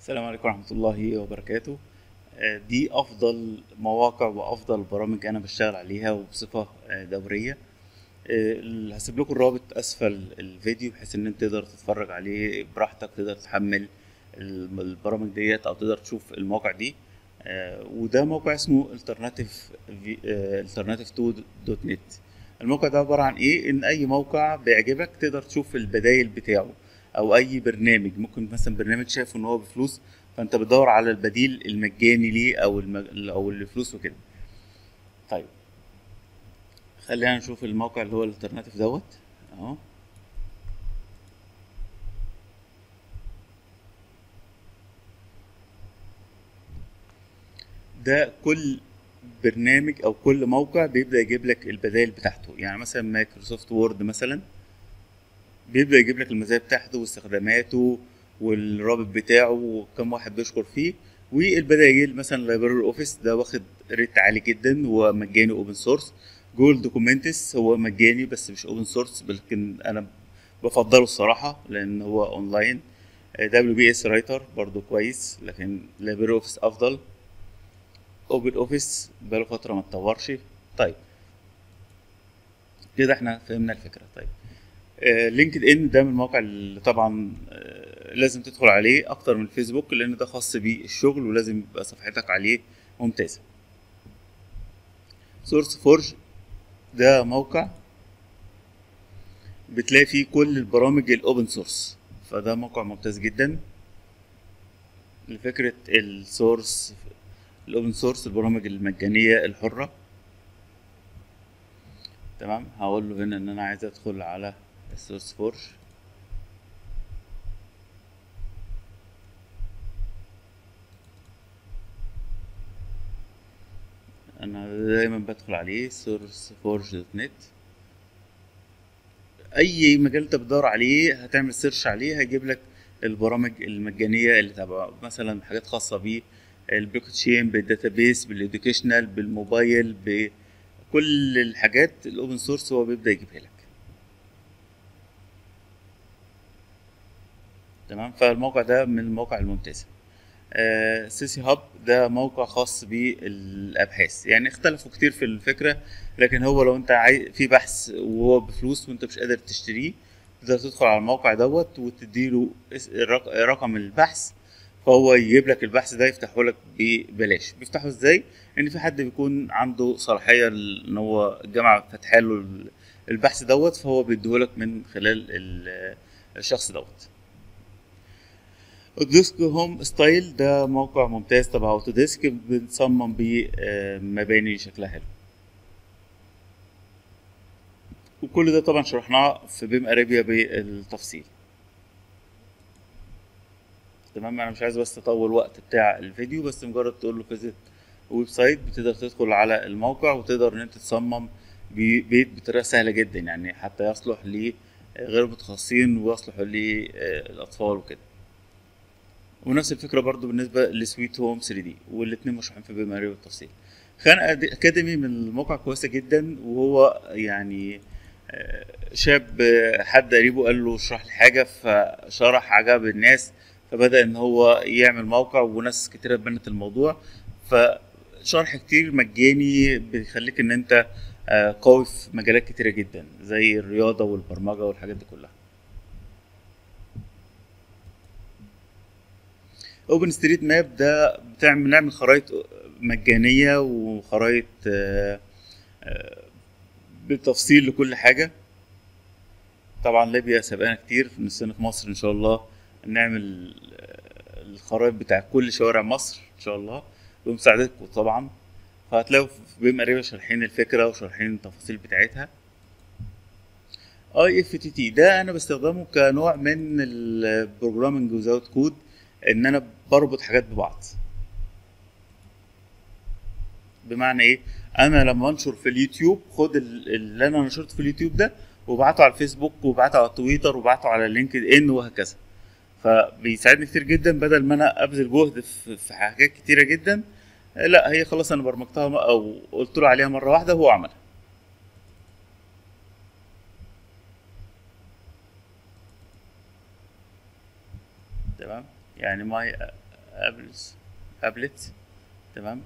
السلام عليكم ورحمة الله وبركاته آه، دي أفضل مواقع وأفضل برامج أنا بشتغل عليها وبصفة آه، دورية آه، اللي هسيب لكم الرابط أسفل الفيديو بحيث إن أنت تقدر تتفرج عليه براحتك تقدر تحمل الم- البرامج ديت أو تقدر تشوف المواقع دي آه، وده موقع اسمه alternative في- آه، alternative2.net الموقع ده عبارة عن إيه؟ إن أي موقع بيعجبك تقدر تشوف البدايل بتاعه او اي برنامج ممكن مثلا برنامج شايف ان هو بفلوس فانت بتدور على البديل المجاني ليه او المج... او اللي فلوس وكده طيب خلينا نشوف الموقع اللي هو الالترناتيف دوت اهو ده كل برنامج او كل موقع بيبدا يجيب لك البدائل بتاعته يعني مثلا مايكروسوفت وورد مثلا بيبدأ يجيب لك المزايا بتاعته واستخداماته والرابط بتاعه وكم واحد بيشكر فيه والبدايل مثلا لايبراري اوفيس ده واخد ريت عالي جدا ومجاني اوبن سورس جوجل دوكيومنتس هو مجاني بس مش اوبن سورس لكن انا بفضله الصراحة لان هو اونلاين دبليو بي اس رايتر برضو كويس لكن لايبراري اوفيس افضل اوبن اوفيس بقاله فترة ما اتطورش طيب كده احنا فهمنا الفكرة طيب لينكد ان ده من المواقع اللي طبعا آه، لازم تدخل عليه اكتر من الفيسبوك لان ده خاص بالشغل ولازم يبقى صفحتك عليه ممتازه سورس فورج ده موقع بتلاقي فيه كل البرامج الاوبن سورس فده موقع ممتاز جدا لفكره السورس الاوبن سورس البرامج المجانيه الحره تمام هقول له هنا ان انا عايز ادخل على السورس فورج انا دايما بدخل عليه سورس فورج دوت نت اي مجال انت بتدور عليه هتعمل سيرش عليه هيجيب لك البرامج المجانيه اللي تبع مثلا حاجات خاصه بيه البلوك تشين بالداتابيس بالاديوكيشنال بالموبايل بكل الحاجات الاوبن سورس هو بيبدا يجيبها لك تمام فالموقع ده من المواقع الممتازه آه، سيسي هاب ده موقع خاص بالابحاث يعني اختلفوا كتير في الفكره لكن هو لو انت عايز في بحث وهو بفلوس وانت مش قادر تشتريه تقدر تدخل على الموقع دوت وتديله اس- الرق- رقم البحث فهو يجيب لك البحث ده يفتحه لك ببلاش بيفتحه ازاي ان في حد بيكون عنده صلاحيه ل- ان هو الجامعه فاتحه له ال- البحث دوت فهو بيديهولك من خلال ال- الشخص دوت اوتوديسك هوم ستايل ده موقع ممتاز تبع اوتوديسك بنصمم بيه آه، مباني شكلها حلو وكل ده طبعا شرحناه في بيم ارابيا بالتفصيل تمام انا مش عايز بس اطول وقت بتاع الفيديو بس مجرد تقول له فيزيت ويب سايت بتقدر تدخل على الموقع وتقدر ان انت تصمم بي- بيت بطريقه سهله جدا يعني حتى يصلح لغير متخصصين ويصلح للاطفال وكده ونفس الفكره برضو بالنسبه لسويت هوم 3 دي والاثنين مشروحين في بيم اريا بالتفصيل خان أد- اكاديمي من الموقع كويسه جدا وهو يعني آه، شاب آه، حد قريبه قال له اشرح لي حاجه فشرح عجب الناس فبدا ان هو يعمل موقع وناس كتير بنت الموضوع فشرح كتير مجاني بيخليك ان انت آه، قوي في مجالات كتيره جدا زي الرياضه والبرمجه والحاجات دي كلها اوبن ستريت ماب ده بتعمل نعمل خرائط مجانيه وخرائط آه، آه، بالتفصيل لكل حاجه طبعا ليبيا سبقنا كتير نفسنا في مصر ان شاء الله نعمل آه، الخرائط بتاع كل شوارع مصر ان شاء الله بمساعدتكم طبعا فهتلاقوا في بيم اريبا شارحين الفكره وشارحين التفاصيل بتاعتها اي اف تي تي ده انا بستخدمه كنوع من البروجرامنج وزاوت كود ان انا بربط حاجات ببعض بمعنى ايه انا لما انشر في اليوتيوب خد ال- اللي انا نشرته في اليوتيوب ده وبعته على الفيسبوك وبعته على تويتر وبعته على لينكد ان وهكذا فبيساعدني كتير جدا بدل ما انا ابذل جهد في في حاجات كتيره جدا لا هي خلاص انا برمجتها م- او قلت له عليها مره واحده هو عملها تمام يعني ماي ابلز ابلت تمام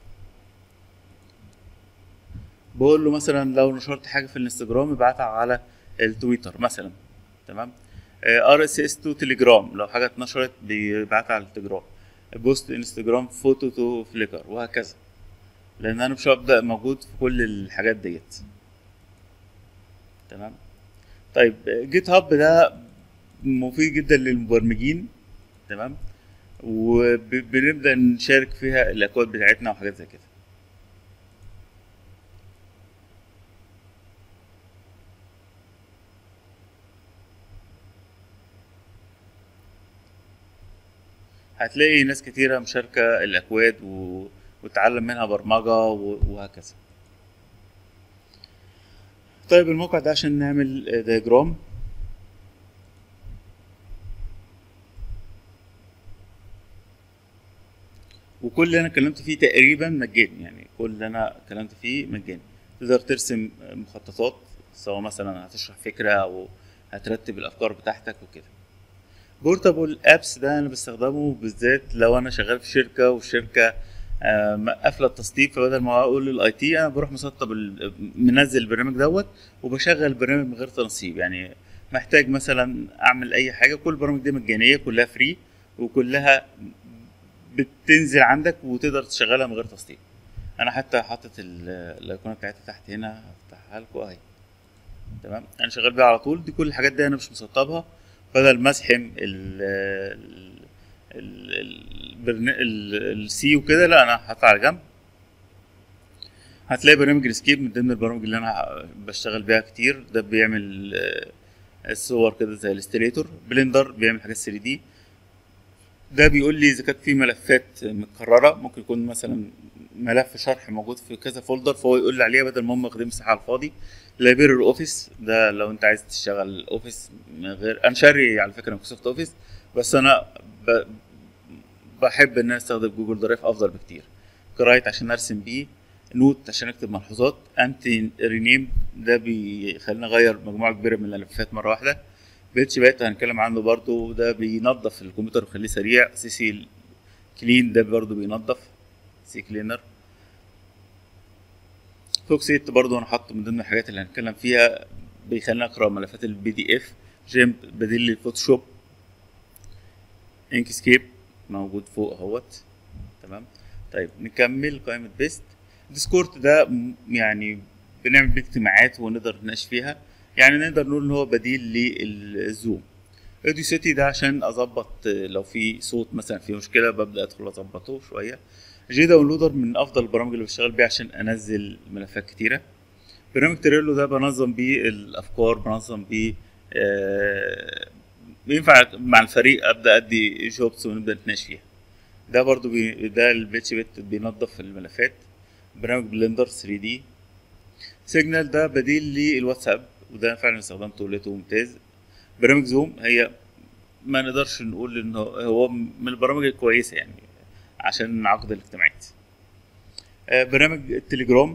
بقول له مثلا لو نشرت حاجه في الانستجرام ابعتها على التويتر مثلا تمام ار اس اس تو تليجرام لو حاجه اتنشرت بيبعتها على التليجرام بوست انستجرام فوتو تو فليكر وهكذا لان انا مش هبدا موجود في كل الحاجات ديت تمام طيب جيت هاب ده مفيد جدا للمبرمجين تمام وبنبدا نشارك فيها الاكواد بتاعتنا وحاجات زي كده هتلاقي ناس كتيرة مشاركة الأكواد و... وتعلم منها برمجة و... وهكذا طيب الموقع ده عشان نعمل دياجرام وكل اللي انا اتكلمت فيه تقريبا مجاني يعني كل اللي انا اتكلمت فيه مجاني تقدر ترسم مخططات سواء مثلا هتشرح فكره او هترتب الافكار بتاعتك وكده بورتابل ابس ده انا بستخدمه بالذات لو انا شغال في شركه والشركه قافله التسطيب فبدل ما اقول للاي تي انا بروح مسطب منزل البرنامج دوت وبشغل البرنامج من غير تنصيب يعني محتاج مثلا اعمل اي حاجه كل البرامج دي مجانيه كلها فري وكلها بتنزل عندك وتقدر تشغلها من غير تسطيب انا حتى حاطط الايقونه بتاعتها تحت هنا هفتحها لكم اهي تمام انا شغال بيها على طول دي كل الحاجات دي انا مش مسطبها بدل ما اسحم ال السي وكده لا انا حاطط على جنب هتلاقي برنامج الاسكيب من ضمن البرامج اللي انا بشتغل بيها كتير ده بيعمل الصور كده زي الاستريتور بلندر بيعمل حاجات 3 دي ده بيقول لي اذا كانت في ملفات متكرره ممكن يكون مثلا ملف شرح موجود في كذا فولدر فهو يقول لي عليها بدل ما هم واخدين مساحه على الفاضي لايبرري الاوفيس ده لو انت عايز تشتغل اوفيس من غير انا شاري على فكره مايكروسوفت اوفيس بس انا ب... بحب ان انا استخدم جوجل درايف افضل بكتير كرايت عشان ارسم بيه نوت عشان اكتب ملحوظات انتي رينيم ده بيخليني اغير مجموعه كبيره من الملفات مره واحده بيتش بات هنتكلم عنه برضو ده بينظف الكمبيوتر ويخليه سريع سي سي كلين ده برضو بينظف سي كلينر فوكسيت برضو انا حاطه من ضمن الحاجات اللي هنتكلم فيها بيخليني اقرا ملفات البي دي اف جيمب بديل للفوتوشوب انكسكيب موجود فوق اهوت تمام طيب نكمل قائمه بيست ديسكورد ده يعني بنعمل بيه اجتماعات ونقدر نناقش فيها يعني نقدر نقول ان هو بديل للزوم اوديو سيتي ده عشان اظبط لو في صوت مثلا في مشكله ببدا ادخل اظبطه شويه جي داونلودر من افضل البرامج اللي بشتغل بيها عشان انزل ملفات كتيره برنامج تريلو ده بنظم بيه الافكار بنظم بيه آه بينفع مع الفريق ابدا ادي جوبس ونبدا نتناقش فيها ده برضو بي ده البيتش بيت بينظف الملفات برنامج بلندر 3 دي سيجنال ده بديل للواتساب وده فعلا استخدمته لقيته ممتاز برنامج زوم هي ما نقدرش نقول ان هو من البرامج الكويسه يعني عشان عقد الاجتماعات برنامج التليجرام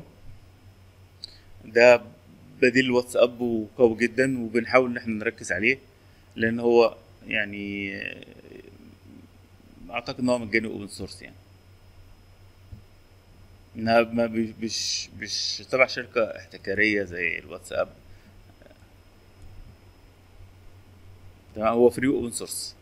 ده بديل الواتساب وقوي جدا وبنحاول ان احنا نركز عليه لان هو يعني اعتقد ان هو مجاني اوبن سورس يعني انها ما مش مش تبع شركه احتكاريه زي الواتساب تمام هو فري اوبن سورس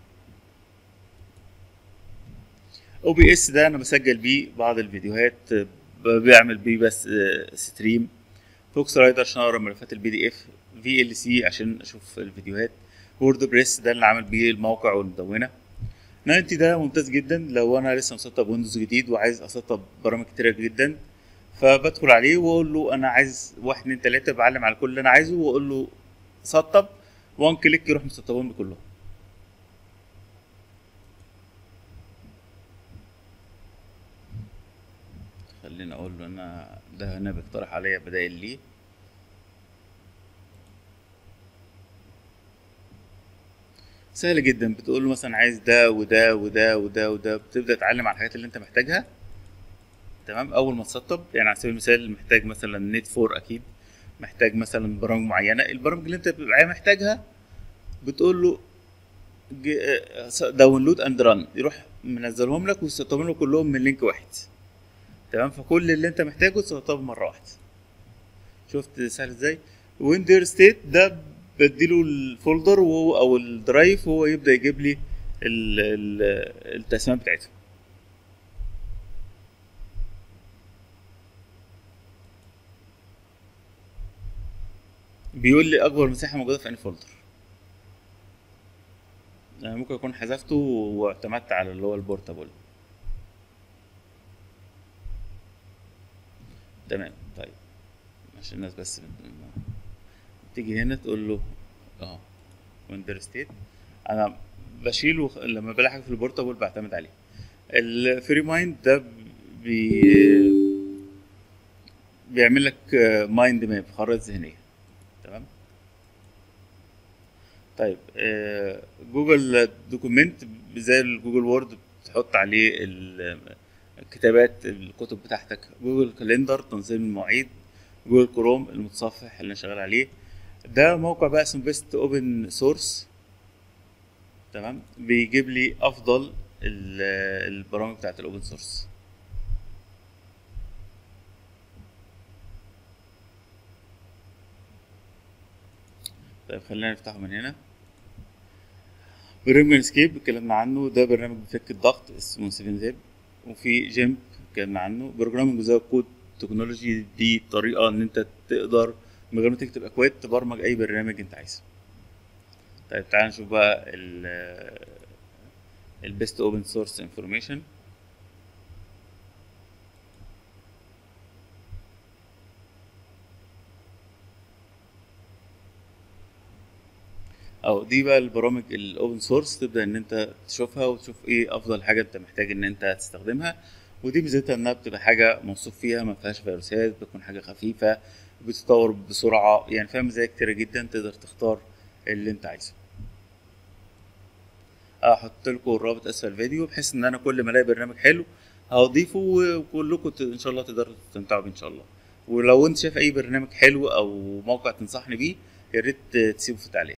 او بي اس ده انا بسجل بيه بعض الفيديوهات بعمل بيه بس ستريم فوكس رايدر عشان اقرا ملفات البي دي اف في ال سي عشان اشوف الفيديوهات وورد بريس ده اللي عامل بيه الموقع والمدونه 90 ده ممتاز جدا لو انا لسه مسطب ويندوز جديد وعايز اسطب برامج كتيره جدا فبدخل عليه واقول له انا عايز واحد اتنين تلاته بعلم على كل اللي انا عايزه واقول له سطب وان كليك يروح مسطبهم كلهم خليني اقول له انا ده هنا بيقترح عليا بدائل ليه سهل جدا بتقول له مثلا عايز ده وده وده وده وده بتبدا تعلم على الحاجات اللي انت محتاجها تمام اول ما تسطب يعني على سبيل المثال محتاج مثلا نت فور اكيد محتاج مثلا برامج معينه البرامج اللي انت بتبقى محتاجها بتقول له داونلود اند ران يروح منزلهم لك ويستخدمهم لك كلهم من لينك واحد تمام فكل اللي انت محتاجه تستخدمه مره واحده شفت سهل ازاي ويندر ستيت ده بديله الفولدر وهو او الدرايف وهو يبدا يجيب لي ال- ال- التقسيمات بتاعتهم بيقول لي اكبر مساحه موجوده في انهي فولدر يعني ممكن اكون حذفته واعتمدت على اللي هو البورتابل تمام طيب عشان الناس بس بت- تيجي هنا تقول له اه ويندر ستيت انا بشيله وخ- لما بلاقي حاجه في البورتابل بعتمد عليه الفري مايند ده بي بيعمل لك مايند ماب خرائط ذهنيه تمام طيب آه، جوجل دوكيمنت زي الجوجل وورد بتحط عليه ال- الكتابات الكتب بتاعتك جوجل كاليندر تنظيم المواعيد جوجل كروم المتصفح اللي انا شغال عليه ده موقع بقى اسمه بيست اوبن سورس تمام بيجيب لي افضل ال- البرامج بتاعت الاوبن سورس طيب خلينا نفتحه من هنا برنامج اسكيب اتكلمنا عنه ده برنامج بيفك الضغط اسمه 7 زيب وفي جيمب اتكلمنا عنه بروجرامنج وزي كود تكنولوجي دي طريقه ان انت تقدر من غير ما تكتب اكواد تبرمج اي برنامج انت عايزه طيب تعال نشوف بقى ال البيست اوبن سورس انفورميشن او دي بقى البرامج الاوبن سورس تبدا ان انت تشوفها وتشوف ايه افضل حاجه انت محتاج ان انت تستخدمها ودي ميزتها انها بتبقى حاجه موثوق فيها ما فيهاش فيروسات بتكون حاجه خفيفه بتتطور بسرعه يعني فيها مزايا كتيره جدا تقدر تختار اللي انت عايزه هحط لكم الرابط اسفل الفيديو بحيث ان انا كل ما الاقي برنامج حلو هضيفه وكلكم ت- ان شاء الله تقدروا تستمتعوا بيه ان شاء الله ولو انت شايف اي برنامج حلو او موقع تنصحني بيه يا ريت تسيبه في التعليقات